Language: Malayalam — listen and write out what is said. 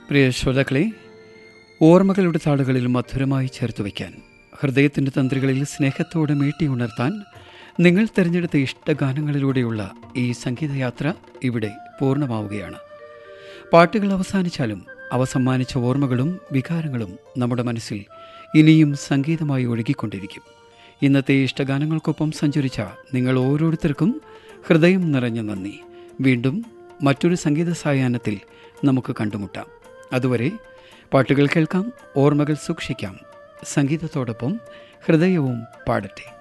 പ്രിയ ശ്രോതാക്കളെ ഓർമ്മകളുടെ താളുകളിൽ മധുരമായി ചേർത്ത് വയ്ക്കാൻ ഹൃദയത്തിൻ്റെ തന്ത്രികളിൽ സ്നേഹത്തോടെ മീട്ടി ഉണർത്താൻ നിങ്ങൾ തിരഞ്ഞെടുത്ത ഇഷ്ടഗാനങ്ങളിലൂടെയുള്ള ഈ സംഗീതയാത്ര ഇവിടെ പൂർണ്ണമാവുകയാണ് പാട്ടുകൾ അവസാനിച്ചാലും അവ സമ്മാനിച്ച ഓർമ്മകളും വികാരങ്ങളും നമ്മുടെ മനസ്സിൽ ഇനിയും സംഗീതമായി ഒഴുകിക്കൊണ്ടിരിക്കും ഇന്നത്തെ ഇഷ്ടഗാനങ്ങൾക്കൊപ്പം സഞ്ചരിച്ച നിങ്ങൾ ഓരോരുത്തർക്കും ഹൃദയം നിറഞ്ഞ നന്ദി വീണ്ടും മറ്റൊരു സംഗീത സായാഹ്നത്തിൽ നമുക്ക് കണ്ടുമുട്ടാം അതുവരെ പാട്ടുകൾ കേൾക്കാം ഓർമ്മകൾ സൂക്ഷിക്കാം സംഗീതത്തോടൊപ്പം ഹൃദയവും പാടട്ടെ